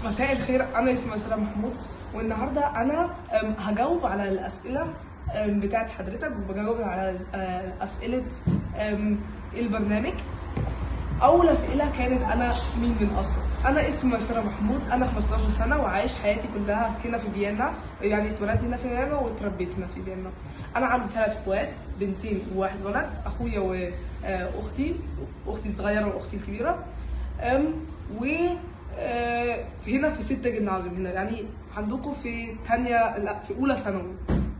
مساء الخير انا اسمي سلام محمود والنهارده انا أم، هجاوب على الاسئله أم، بتاعت حضرتك وبجاوب على آه، اسئله أم، البرنامج اول اسئله كانت انا مين من اصلا انا اسمي ساره محمود انا 15 سنه وعايش حياتي كلها هنا في فيينا يعني اتولدت هنا في فيينا واتربيت هنا في فيينا انا عندي ثلاث اخوات بنتين وواحد ولد اخويا واختي اختي الصغيره واختي الكبيره أم، و آه، هنا في ستة جيمنازيوم هنا يعني عندكم في تانية لا في أولى ثانوي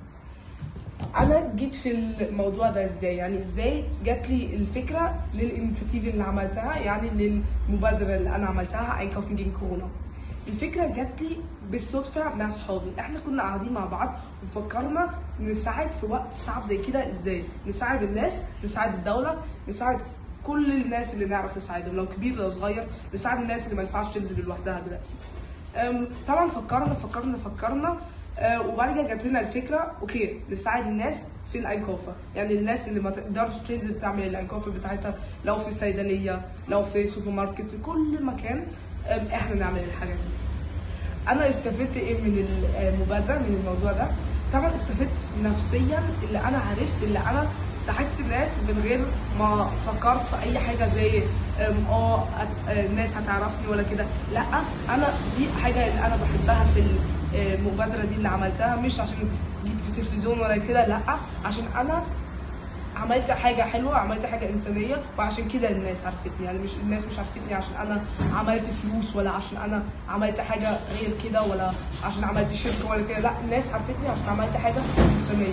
انا جيت في الموضوع ده ازاي يعني ازاي جات لي الفكره للانيشيتيف اللي عملتها يعني للمبادره اللي انا عملتها اينكوفن جين كورونا الفكره جات لي بالصدفه مع صحابي احنا كنا قاعدين مع بعض وفكرنا نساعد في وقت صعب زي كده ازاي نساعد الناس نساعد الدوله نساعد كل الناس اللي نعرف نساعدهم لو كبير لو صغير نساعد الناس اللي ما ينفعش تنزل لوحدها دلوقتي أم، طبعا فكرنا فكرنا فكرنا آه، وبعد كده جات لنا الفكره اوكي نساعد الناس في الانكوفه يعني الناس اللي ما تقدرش تنزل تعمل الانكوفه بتاعتها لو في صيدليه لو في سوبر ماركت في كل مكان آم، احنا نعمل الحاجات دي انا استفدت ايه من المبادره من الموضوع ده طبعا استفدت نفسيا اللي انا عرفت اللي انا ساعدت الناس من غير ما فكرت في اي حاجه زي أم، اه أت- آه، الناس هتعرفني ولا كده لا انا دي حاجه اللي انا بحبها في المبادره دي اللي عملتها مش عشان جيت في التلفزيون ولا كده لا عشان انا عملت حاجه حلوه عملت حاجه انسانيه وعشان كده الناس عرفتني يعني مش الناس مش عرفتني عشان انا عملت فلوس ولا عشان انا عملت حاجه غير كده ولا عشان عملت شركه ولا كده لا الناس عرفتني عشان عملت حاجه انسانيه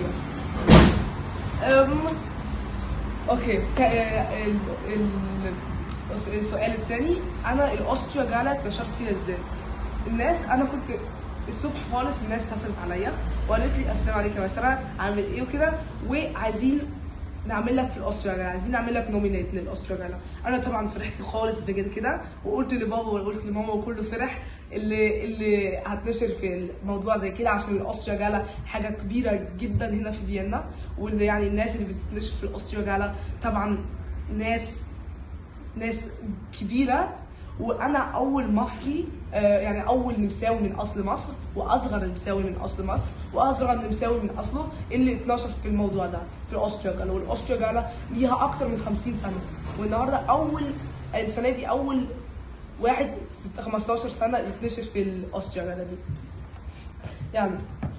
أم... اوكي ك... آه، ال... ال... الس- السؤال الثاني انا الاوستريا جالا اتنشرت فيها ازاي الناس انا كنت الصبح خالص الناس اتصلت عليا وقالت لي السلام عليكم يا ساره عامل ايه وكده وعايزين نعمل لك في الاوستريا جالا عايزين نعمل لك نومينيت للاوستريا جالا انا طبعا فرحت خالص بجد كده وقلت لبابا وقلت لماما وكله فرح اللي اللي هتنشر في الموضوع زي كده عشان الاوستريا جالا حاجه كبيره جدا هنا في فيينا واللي يعني الناس اللي بتتنشر في الاوستريا جالا طبعا ناس ناس كبيره وانا اول مصري آه، يعني اول نمساوي من اصل مصر واصغر نمساوي من اصل مصر واصغر نمساوي من اصله اللي اتنشر في الموضوع ده في الاوستريا جالا والاوستريا جالا ليها اكتر من 50 سنه والنهارده اول السنه دي اول واحد ست- 15 سنه يتنشر في الاوستريا جالا دي يعني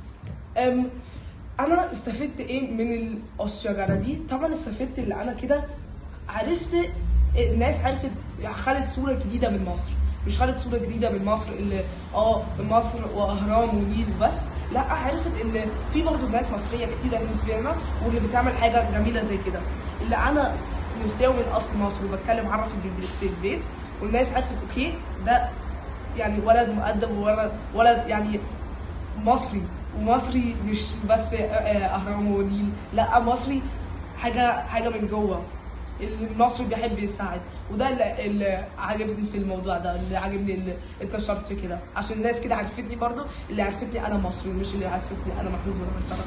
أم انا استفدت ايه من الاوستريا دي طبعا استفدت اللي انا كده عرفت الناس عرفت خدت صوره جديده من مصر مش خدت صوره جديده من مصر اللي اه مصر واهرام ونيل بس لا عرفت ان في برضه ناس مصريه كتيره هنا في فيينا واللي بتعمل حاجه جميله زي كده اللي انا نمساوي من اصل مصر وبتكلم عربي في البيت- في البيت والناس عرفت اوكي ده يعني ولد مؤدب وولد ولد يعني مصري ومصري مش بس آه، آه، اهرام ونيل لا مصري حاجه حاجه من جوه اللي المصري بيحب يساعد وده اللي, اللي عجبني في الموضوع ده اللي عجبني اللي اتنشرت كده عشان الناس كده عرفتني برضو اللي عرفتني انا مصري مش اللي عرفتني انا محمود ولا مثلا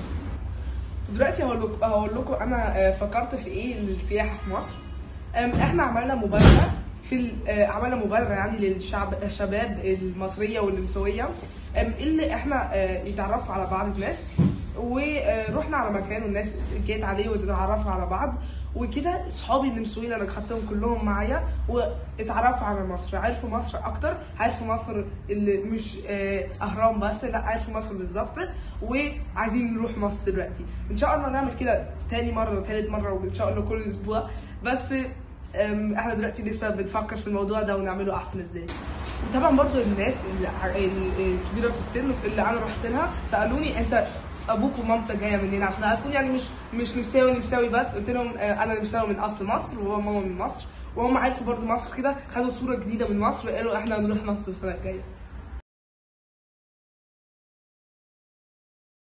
دلوقتي هقول لكم هقول لكم انا آه، فكرت في ايه للسياحه في مصر أم، احنا عملنا مبادره في ال- آه، عملنا مبادره يعني للشعب الشباب المصريه والنمساويه أم، اللي احنا آه، يتعرفوا على بعض الناس ورحنا على مكان والناس جيت عليه وتعرفوا على بعض وكده صحابي النمساويين انا خدتهم كلهم معايا واتعرفوا على مصر عرفوا مصر اكتر عرفوا مصر اللي مش آه، اهرام بس لا عرفوا مصر بالظبط وعايزين نروح مصر دلوقتي ان شاء الله نعمل كده تاني مره وتالت مره وان شاء الله كل اسبوع بس أم، احنا دلوقتي لسه بنفكر في الموضوع ده ونعمله احسن ازاي وطبعا برضو الناس اللي ع- ال- الكبيره في السن اللي انا رحت لها سالوني انت ابوك ومامتك جايه منين عشان عارفوني يعني مش مش نمساوي نمساوي بس قلت لهم آه، انا نمساوي من اصل مصر وهو ماما من مصر وهم عرفوا برضو مصر كده خدوا صوره جديده من مصر قالوا احنا هنروح مصر السنه الجايه